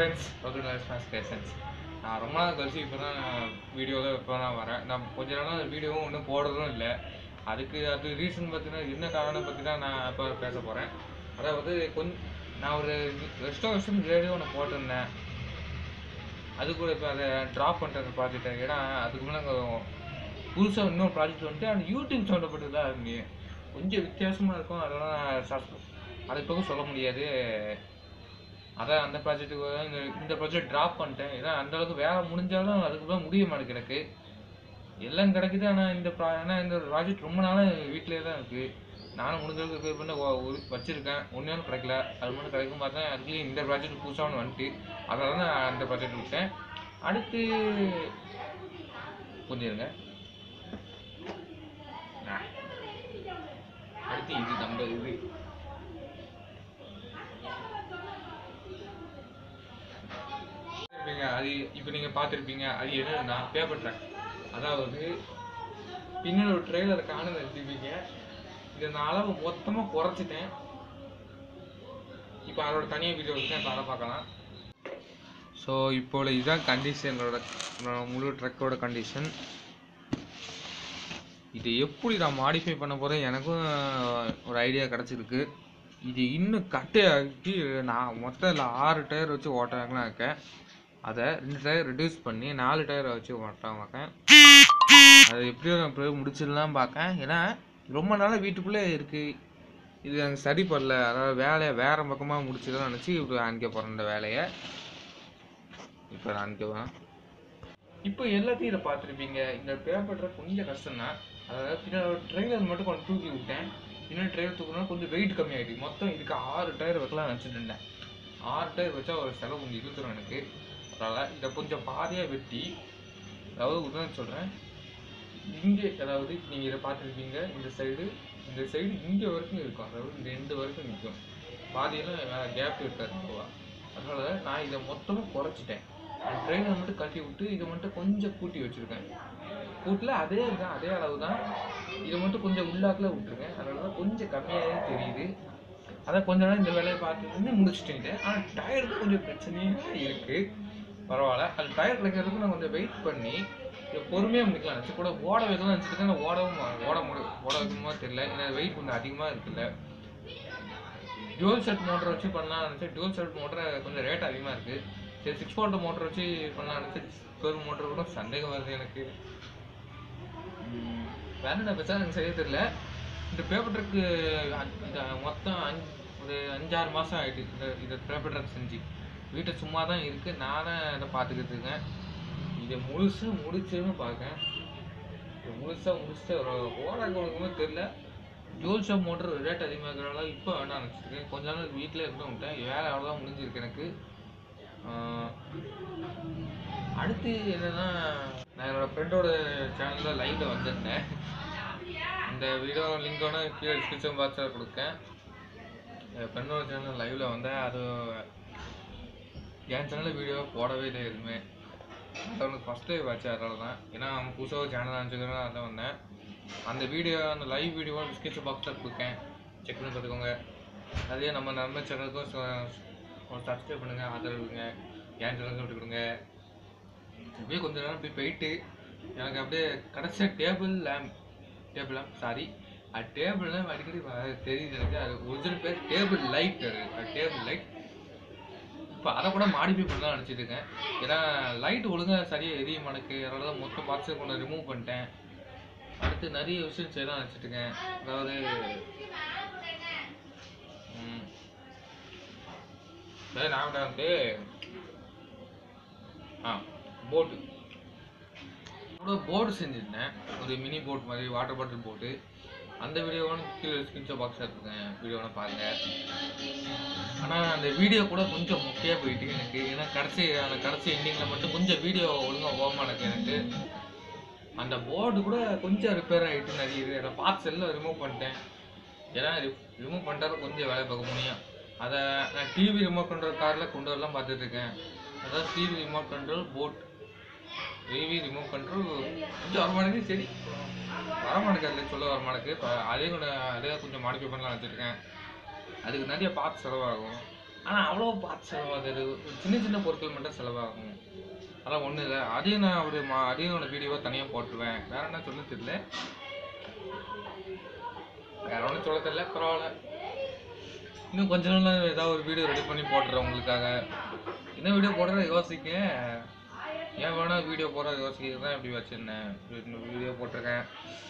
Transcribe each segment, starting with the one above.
Friends welcome to smas creations நான் ரொம்ப நாள் கழிச்சு இப்போ தான் வீடியோவில் இப்போ தான் வரேன் நான் கொஞ்ச நாளாக வீடியோவும் ஒன்றும் போடுறதும் இல்லை அதுக்கு அது ரீசன் பார்த்தீங்கன்னா என்ன காரணம் பற்றி தான் நான் இப்போ பேச போகிறேன் அதாவது கொஞ்ச நான் ஒரு ரெஸ்டோ வருஷம் ரேடியோ ஒன்று போட்டிருந்தேன் அது கூட இப்போ அதை ட்ராப் பண்ணுறது ப்ராஜெக்ட் ஏன்னா அதுக்கு முன்னாடி புதுசாக இன்னொரு ப்ராஜெக்ட் வந்துட்டு அந்த யூடியூப் சம்மந்தப்பட்டதாக இருந்து கொஞ்சம் வித்தியாசமாக இருக்கும் அதெல்லாம் சப் அது இப்போ சொல்ல முடியாது அதான் அந்த ப்ராஜெக்ட்டுக்கு இந்த இந்த ப்ராஜெக்ட் ட்ராப் பண்ணிட்டேன் ஏன்னா அந்த அளவுக்கு வேலை முடிஞ்சாலும் அதுக்குலாம் முடிய மாட்டேங்குது எனக்கு எல்லாம் கிடைக்குது ஆனால் இந்த ப்ரா ஏன்னா இந்த ப்ராஜெக்ட் ரொம்ப நாளாக வீட்டிலே தான் இருக்குது நானும் முடிஞ்ச அளவுக்கு ரிப்பேர் பண்ண ஒ- ஒரு வச்சுருக்கேன் ஒன்றும் கிடைக்கல அது மட்டும் கிடைக்கும் பார்த்தா அதுலேயும் இந்த ப்ராஜெக்ட் புதுசாக ஒன்று வந்துட்டு அதனால தான் நான் அந்த ப்ராஜெக்ட் விட்டேன் அடுத்து கொஞ்சம் இருங்க ஆ. அடுத்து இது நம்ம இது இருப்பீங்க அது இப்போ நீங்கள் பார்த்துருப்பீங்க அது என்னன்னா பேப்பர் ட்ராக் அதாவது பின்னாடி ஒரு ட்ரெயிலர் காண நிறுத்திப்பீங்க இதை நான் அளவு மொத்தமாக குறைச்சிட்டேன் இப்போ அதோட தனியாக வீடியோ இருக்கேன் இப்போ அதை பார்க்கலாம் ஸோ இப்போ இதுதான் கண்டிஷன் என்னோட என்னோட முழு ட்ரக்கோட கண்டிஷன் இது எப்படி நான் மாடிஃபை பண்ண போகிறேன் எனக்கும் ஒரு ஐடியா கிடச்சிருக்கு இது இன்னும் கட்டையாக்கி நான் மொத்தம் இல்லை ஆறு டயர் வச்சு ஓட்டுறாங்கலாம் இருக்கேன் அதை ரெண்டு டயர் ரெடியூஸ் பண்ணி நாலு டயரை வச்சு ஓட்டாம இருக்கேன் அது எப்படியோ நான் எப்படியோ முடிச்சிடலாம் பார்க்கேன் ஏன்னா ரொம்ப நாளாக வீட்டுக்குள்ளே இருக்குது இது எனக்கு சரி பண்ணல அதாவது வேலையை வேறு பக்கமாக முடிச்சிடலாம் நினச்சி இப்படி அனுக்க போகிறேன் இந்த வேலையை இப்போ நான் அனுக்குவேன் இப்போ எல்லாத்தையும் இதை பார்த்துருப்பீங்க இந்த பேப்பர் கொஞ்சம் கஷ்டம் தான் அதாவது பின்னாடி ட்ரெயிலர் மட்டும் கொஞ்சம் தூக்கி விட்டேன் பின்னாடி ட்ரெயிலர் தூக்கணும் கொஞ்சம் வெயிட் கம்மியாகிட்டு மொத்தம் இதுக்கு ஆறு டயர் வைக்கலாம் நினச்சிட்டு இருந்தேன் ஆறு டயர் வச்சா ஒரு செலவு கொஞ்சம் இழுத்துரும் எனக்கு அதனால் இதை கொஞ்சம் பாதியாக வெட்டி அதாவது உதாரணம் சொல்கிறேன் இங்கே அதாவது நீங்கள் இதை பார்த்துருப்பீங்க இந்த சைடு இந்த சைடு இங்கே வரைக்கும் இருக்கும் அதாவது இந்த ரெண்டு வரைக்கும் நிற்கும் பாதியெல்லாம் கேப் இருக்காது அவ்வளோவா அதனால் நான் இதை மொத்தமாக குறைச்சிட்டேன் ட்ரெயினை மட்டும் கட்டி விட்டு இதை மட்டும் கொஞ்சம் கூட்டி வச்சுருக்கேன் கூட்டில் அதே தான் அதே அளவு தான் இதை மட்டும் கொஞ்சம் உள்ளாக்கில் விட்டுருக்கேன் அதனால தான் கொஞ்சம் கம்மியாகவே தெரியுது அதான் கொஞ்ச நாள் இந்த வேலையை பார்த்துட்டு முடிச்சுட்டேன் ஆனால் டயருக்கு கொஞ்சம் பிரச்சனையாக இருக்குது பரவாயில்ல அது டயர் கிடைக்கிறதுக்கு நான் கொஞ்சம் வெயிட் பண்ணி இதை பொறுமையாக முடிக்கலாம் நினச்சி கூட ஓட வைக்கலாம் நினச்சிட்டு நான் ஓடவும் மா- ஓட முடி ஓட வைக்கணுமா தெரியல ஏன்னா வெயிட் கொஞ்சம் அதிகமாக இருக்குல்ல டியூவல் செட் மோட்டர் வச்சு பண்ணலாம் நினச்சி டியூவல் செட் மோட்டர் கொஞ்சம் ரேட் அதிகமாக இருக்குது சரி சிக்ஸ் வால்ட் மோட்டர் வச்சு பண்ணலாம் நினச்சி ஸ்கொயர் மோட்டர் கூட சந்தேகம் வருது எனக்கு ம், வேற என்ன பேச எனக்கு சரியா தெரியல இந்த பேப்பர் ட்ரக்கு இந்த மொத்தம் அஞ்சு ஒரு அஞ்சாறு மாதம் ஆகிட்டு இந்த இந்த பேப்பர் ட்ரக் செஞ்சு வீட்டை சும்மா தான் இருக்குது நானே இதை பார்த்துக்கிட்டு இருக்கேன் இதை முழுசாக முடிச்சுன்னு பார்க்கேன் இதை முழுசாக முடிச்சுட்டு ஒரு ஓட கொடுக்குமே தெரில ஜோல் ஷாப் மோட்டர் ரேட் அதிகமாக இருக்கிறனால இப்போ வேணாம் நினச்சிருக்கேன் கொஞ்ச நாள் வீட்டில் இருந்து விட்டேன் வேலை அவ்வளோதான் முடிஞ்சிருக்கு எனக்கு ஆஹ், அடுத்து என்னன்னா நான் என்னோட ஃப்ரெண்டோட சேனலில் லைவில் வந்திருந்தேன் இந்த வீடியோ லிங்கோட கீழே டிஸ்கிரிப்ஷன் பாக்ஸில் கொடுக்கேன் என் ஃப்ரெண்டோட சேனல் லைவில் வந்தேன் அது என் சேனலில் வீடியோ போடவே இல்லை எதுவுமே அது அவனுக்கு ஃபஸ்ட் டைம் ஆச்சு அதனால தான் ஏன்னா அவன் புதுசாக ஒரு சேனல் அனுப்பிச்சுக்கிறேன் அதான் வந்தேன் அந்த வீடியோ அந்த லைவ் வீடியோ டிஸ்கிரிப்ஷன் பாக்ஸில் கொடுக்கேன் செக் பண்ணி பார்த்துக்கோங்க அதே நம்ம நம்ம சேனலுக்கும் சப்ஸ்கிரைப் பண்ணுங்கள் ஆதரவுங்க என் சேனலுக்கும் விட்டு கொடுங்க அப்படியே கொஞ்ச நேரம் அப்படியே போயிட்டு எனக்கு அப்படியே கடைசியாக table lamp table lamp sorry அது டேபிள் லேம்ப் அடிக்கடி வ- தெரியுது எனக்கு அது ஒரிஜினல் பேர் டேபிள் லைட் அது டேபிள் லைட் இப்போ அதை கூட மாடிஃபை பண்ணலாம் நினச்சிட்டு இருக்கேன் ஏன்னா லைட் ஒழுங்காக சரியாக எரிய மாட்டேக்கு அதனால தான் மொத்த பார்ட்ஸை கொண்டு ரிமூவ் பண்ணிட்டேன் அடுத்து நிறைய விஷயம் செய்யலாம் நினச்சிட்டு இருக்கேன் அதாவது ம், அதாவது நான் கூட வந்து ஆ போட்டு கூட போர்டு செஞ்சுருந்தேன் ஒரு மினி போட் மாதிரி வாட்டர் பாட்டில் போட்டு அந்த வீடியோவும் கீழே ஸ்கிரீன்ஷாட் பாக்ஸில் இருக்குங்க வீடியோவை பாருங்க ஆனால் அந்த வீடியோ கூட கொஞ்சம் முக்கியாக போயிட்டு எனக்கு ஏன்னா கடைசி அந்த கடைசி எண்டிங்கில் மட்டும் கொஞ்சம் வீடியோ ஒழுங்காக போகாம எனக்கு எனக்கு அந்த போர்டு கூட கொஞ்சம் ரிப்பேர் ஆகிட்டு நிறைய இது அதை பார்ட்ஸ் எல்லாம் ரிமூவ் பண்ணிட்டேன் ஏன்னா ரிமூவ் பண்ணிட்டாலும் கொஞ்சம் வேலை பார்க்க முடியும் அதை நான் டிவி ரிமோட் கண்ட்ரோல் காரில் கொண்டு வரலாம் பார்த்துட்டு இருக்கேன் அதாவது TV remote control boat TV remote control கொஞ்சம் வரமாட்டேங்குது சரி வரமாட்டேங்குது அதில் சொல்ல வரமாட்டேங்குது இப்போ அதே கூட அதே கொஞ்சம் மாடிஃபை பண்ணலாம் வச்சுருக்கேன் அதுக்கு நிறைய பார்த்து செலவாகும் ஆனால் அவ்வளோ பார்த்து செலவாகுது சின்ன சின்ன பொருட்கள் மட்டும் செலவாகும் அதெல்லாம் ஒன்றும் இல்லை அதையும் நான் ஒரு மா அதையும் ஒரு வீடியோவாக தனியாக போட்டுருவேன் வேற என்ன சொல்ல தெரியல வேற ஒன்றும் சொல்ல தெரியல பரவாயில்ல இன்னும் கொஞ்ச நாள் ஏதாவது ஒரு வீடியோ ரெடி பண்ணி போட்டுறேன் உங்களுக்காக என்ன வீடியோ போடுறத யோசிக்க ஏன் வேணா வீடியோ போடுறது யோசிக்கிறது தான் இப்படி வச்சிருந்தேன் வீடியோ போட்டிருக்கேன்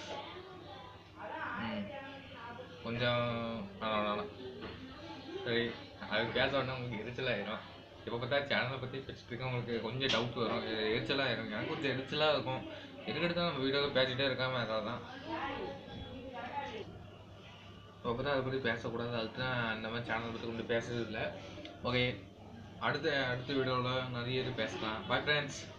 ம். கொஞ்சம் வேணாம் வேணாம் சரி அது பேச வேணா உங்களுக்கு எரிச்சலாயிரும் இப்போ பார்த்தா சேனலை பற்றி பேசிட்டு இருக்கேன் உங்களுக்கு கொஞ்சம் டவுட் வரும் எ- எரிச்சலாயிரும் எனக்கு கொஞ்சம் எரிச்சலாக இருக்கும் எதுக்கெடுத்து நம்ம வீடியோவில் பேசிகிட்டே இருக்காம அதான் தான் இப்போ பார்த்தா அதை பற்றி பேசக்கூடாது அதுக்கு தான் அந்த மாதிரி சேனலை பற்றி கொண்டு பேசுறது இல்லை ஓகே அடுத்த அடுத்த வீடியோவில் நிறைய இது பேசலாம் பாய் ஃப்ரெண்ட்ஸ்